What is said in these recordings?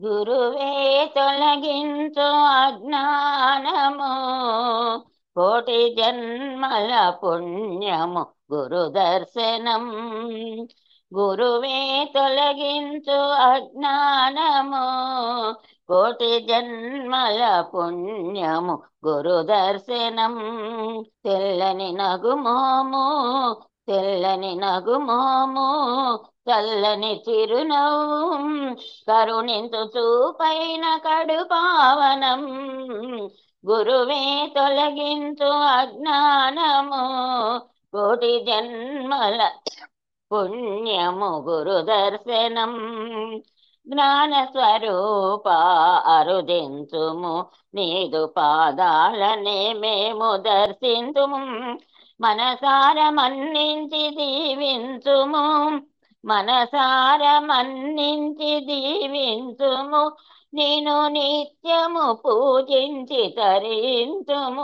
గురువే తొలగించు అజ్ఞానము కోటి జన్మల పుణ్యము గురు దర్శనం గురువే తొలగించు అజ్ఞానము కోటి జన్మల పుణ్యము గురు దర్శనం తెల్లని నగుమోము తెల్లని నగుమోము చల్లని చిరునవ్వు కరుణించు చూపైన కడు పావనం గురువే తొలగించు అజ్ఞానము కోటి జన్మల పుణ్యము గురు దర్శనం జ్ఞాన స్వరూప అరుదించుము నీదు పాదాలనే మేము దర్శించుము మనసార మన్నించి దీవించుము మనసార మన్నించి దీవించుము నేను నిత్యము పూజించి తరించుము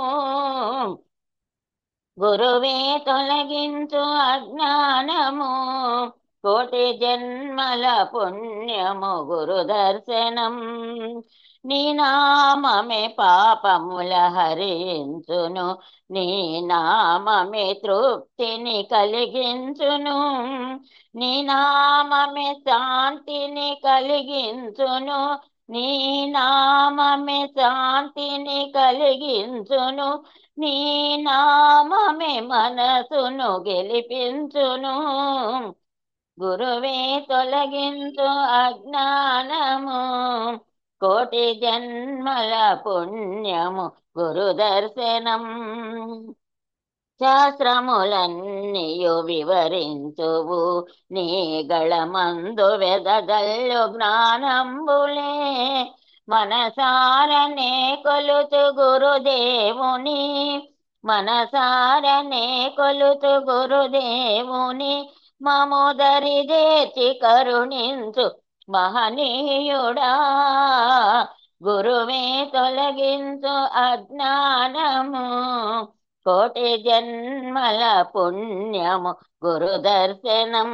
గురువే తొలగించు అజ్ఞానము కోటి జన్మల పుణ్యము గురు దర్శనం నీ నామమే పాపముల హరించును నీ నామమే తృప్తిని కలిగించును నీ నామమే శాంతిని కలిగించును నీ నామమే శాంతిని కలిగించును నీ నామమే మనసును గెలిపించును గురువే తొలగించు అజ్ఞానము కోటి జన్మల పుణ్యము గురు దర్శనం శాస్త్రములన్నీయు వివరించువు నీ గళమందు వెదజల్లు జ్ఞానంబులే మనసారనే కొలుతు గురుదేవుని మనసారనే కొలుతు గురుదేవుని మమోదరి చేర్చి కరుణించు మహనీయుడా గురువే తొలగించు అజ్ఞానము కోటి జన్మల పుణ్యము గురు దర్శనం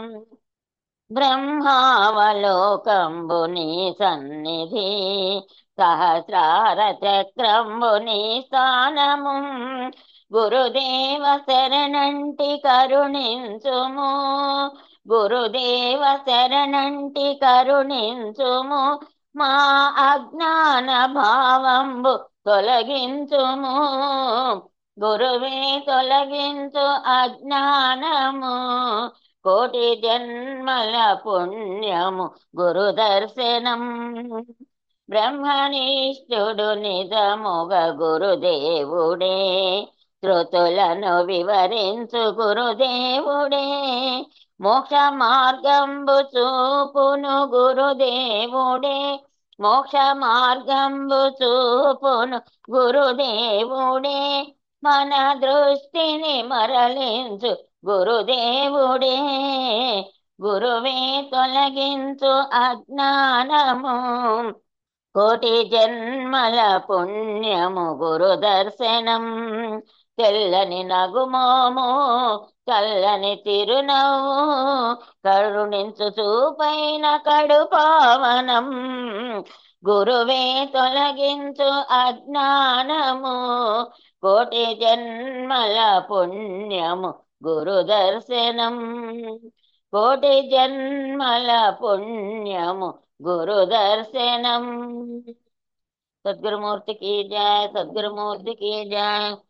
బ్రహ్మావలోకంబుని సన్నిధి సహస్రార చక్రంబుని స్థానము గురుదేవ శరణంటి కరుణించుము గురుదేవ శరణంటి కరుణించుము మా అజ్ఞాన భావంబు తొలగించుము గురువే తొలగించు అజ్ఞానము కోటి జన్మల పుణ్యము గురు దర్శనం బ్రహ్మనిష్ఠుడు నిజముగ గురుదేవుడే శృతులను వివరించు గురుదేవుడే మోక్ష మార్గంబు చూపును గురుదేవుడే మోక్ష మార్గంబు చూపును గురుదేవుడే మన దృష్టిని మరలించు గురుదేవుడే గురువే తొలగించు అజ్ఞానము కోటి జన్మల పుణ్యము గురు దర్శనం తెల్లని నగుమోము చల్లని తిరునవ్వు కరుణించు చూపైన కడు పావనం గురువే తొలగించు అజ్ఞానము కోటి జన్మల పుణ్యము గురు దర్శనం కోటి జన్మల పుణ్యము గురు దర్శనం సద్గురుమూర్తికి జయ సద్గురుమూర్తికి జయ